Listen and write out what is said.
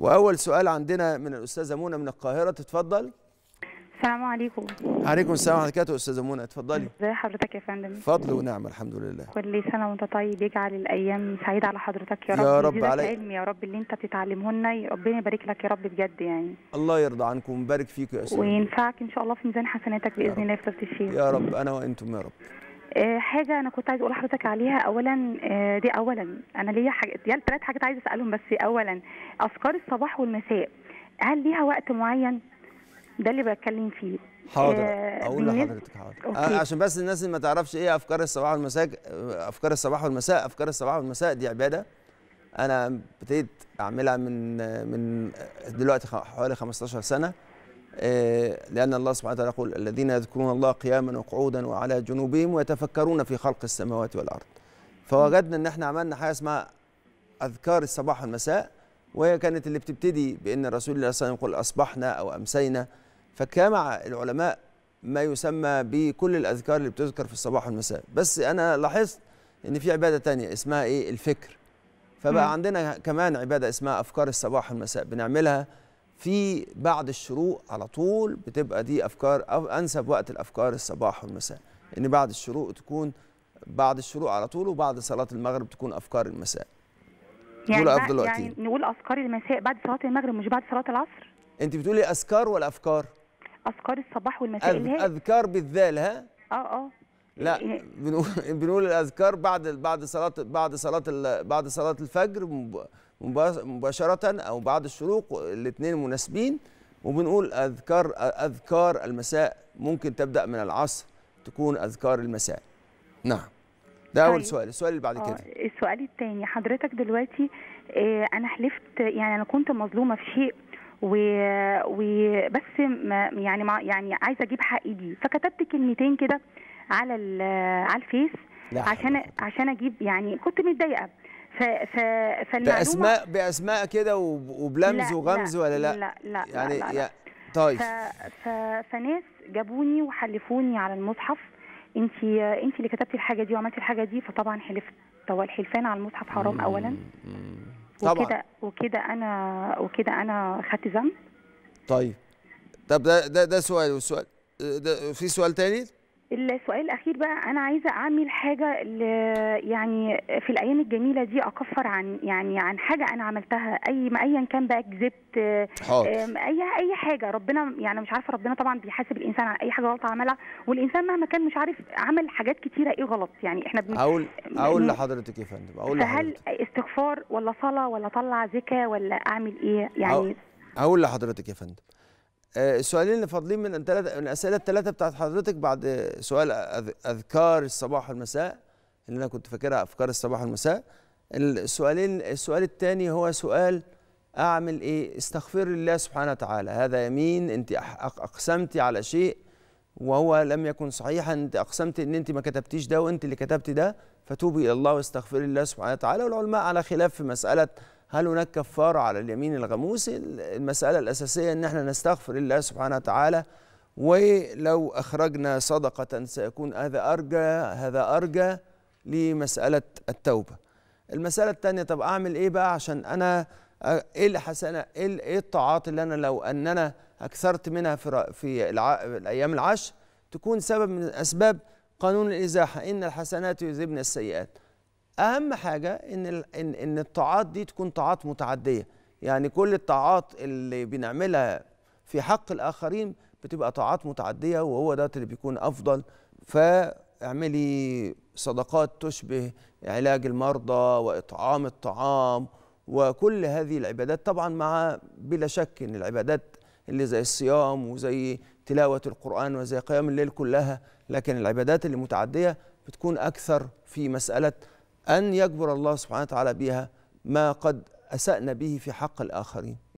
واول سؤال عندنا من الاستاذه منى من القاهره تتفضل السلام عليكم عليكم السلام ورحمه الله وبركاته استاذه منى اتفضلي ازي حضرتك يا فندم فضل ونعمه الحمد لله كل سنه وانت طيب يجعل الايام سعيده على حضرتك يا رب يا رب يزيدك علي- علم يا رب اللي انت بتتعلمه لنا ربنا يبارك لك يا رب بجد يعني الله يرضى عنكم ويبارك فيكم يا استاذ وينفعك ان شاء الله في ميزان حسناتك يا باذن رب. الله في فضيله الشيخ يا رب انا وانتم يا رب آه، حاجه انا كنت عايز اقول لحضرتك عليها اولا آه، دي اولا انا ليا حاجه يعني ثلاث حاجات عايزه اسالهم بس اولا اذكار الصباح والمساء هل ليها وقت معين ده اللي بتكلم فيه حاضر آه، اقول بالنسبة- لحضرتك حاضر أوكي. آه، عشان بس الناس اللي ما تعرفش ايه افكار الصباح والمساء افكار الصباح والمساء افكار الصباح والمساء دي عباده انا ابتديت اعملها من من دلوقتي خ- حوالي 15 سنه آه، لان الله سبحانه وتعالى يقول الذين يذكرون الله قياما وقعودا وعلى جنوبهم ويتفكرون في خلق السماوات والارض فوجدنا ان احنا عملنا حاجه اسمها اذكار الصباح والمساء وهي كانت اللي بتبتدي بان الرسول الله صلى الله عليه وسلم يقول اصبحنا او امسينا فجمع العلماء ما يسمى بكل الاذكار اللي بتذكر في الصباح والمساء بس انا لاحظت ان في عباده تانية اسمها ايه الفكر فبقى مم. عندنا كمان عباده اسمها افكار الصباح والمساء بنعملها في بعد الشروق على طول بتبقى دي افكار أو انسب وقت الافكار الصباح والمساء ان بعد الشروق تكون بعد الشروق على طول وبعد صلاه المغرب تكون افكار المساء يعني, دول بعد- أفضل يعني وقتين. نقول اذكار المساء بعد صلاه المغرب مش بعد صلاه العصر انت بتقولي اذكار ولا افكار اذكار الصباح والمساء اللي أذ... هي اذكار بالذال ها اه اه لا إيه. بنقول بنقول الاذكار بعد بعد صلاه بعد صلاه ال- بعد صلاه الفجر مب- مبا- مباشره او بعد الشروق الاثنين مناسبين وبنقول اذكار اذكار المساء ممكن تبدا من العصر تكون اذكار المساء نعم ده اول طيب. سؤال السؤال اللي بعد اه كده السؤال الثاني حضرتك دلوقتي آه انا حلفت يعني انا كنت مظلومه في شيء و... وبس ما يعني ما يعني عايزه اجيب حقي دي فكتبت كلمتين كده على ال... على الفيس لا حول عشان ولا قوة. عشان اجيب يعني كنت متضايقه ف... ف... فالمعلومه باسماء باسماء كده وب- وبلمز لا، وغمز لا، ولا لا لا لا يعني لا, لا, لا. يا- طيب ف... ف... فناس جابوني وحلفوني على المصحف انت انت اللي كتبتي الحاجه دي وعملتي الحاجه دي فطبعا حلفت هو الحلفان على المصحف حرام اولا مم. طبعا وكده وكده انا وكده انا خدت ذنب طيب طب ده ده ده سؤال والسؤال ده في سؤال تاني السؤال الاخير بقى انا عايزه اعمل حاجه ل- يعني في الايام الجميله دي اكفر عن يعني عن حاجه انا عملتها اي ما ايا كان بقى كذبت حاضر أم، اي اي حاجه ربنا يعني مش عارفه ربنا طبعا بيحاسب الانسان على اي حاجه غلط عملها والانسان مهما كان مش عارف عمل حاجات كتيره ايه غلط يعني احنا بن... اقول اقول م- لحضرتك يا فندم اقول فهل لحضرتك استغفار ولا صلاه ولا طلع زكاه ولا اعمل ايه يعني اقول لحضرتك يا فندم آه، السؤالين اللي فاضلين من الثلاثه من الاسئله الثلاثه بتاعت حضرتك بعد سؤال أذ- اذكار الصباح والمساء اللي انا كنت فاكرها افكار الصباح والمساء السؤالين السؤال الثاني هو سؤال اعمل ايه استغفر الله سبحانه وتعالى هذا يمين انت أح- أق- اقسمتي على شيء وهو لم يكن صحيحا انت اقسمت ان انت ما كتبتيش ده وانت اللي كتبت ده فتوبي الى الله واستغفري الله سبحانه وتعالى والعلماء على خلاف في مساله هل هناك كفاره على اليمين الغموس المساله الاساسيه ان احنا نستغفر الله سبحانه وتعالى ولو اخرجنا صدقه سيكون هذا ارجى هذا ارجى لمساله التوبه المساله الثانيه طب اعمل ايه بقى عشان انا أ- ايه الحسنه ايه ال- ايه الطاعات اللي انا لو ان انا اكثرت منها في ر- في الع... الايام العشر تكون سبب من اسباب قانون الازاحه ان الحسنات يذهبن السيئات اهم حاجه ان ال- ان ان الطاعات دي تكون طاعات متعديه يعني كل الطاعات اللي بنعملها في حق الاخرين بتبقى طاعات متعديه وهو ده اللي بيكون افضل فاعملي صدقات تشبه علاج المرضى واطعام الطعام وكل هذه العبادات طبعا مع بلا شك ان العبادات اللي زي الصيام وزي تلاوه القران وزي قيام الليل كلها لكن العبادات اللي متعديه بتكون اكثر في مساله ان يجبر الله سبحانه وتعالى بها ما قد اسانا به في حق الاخرين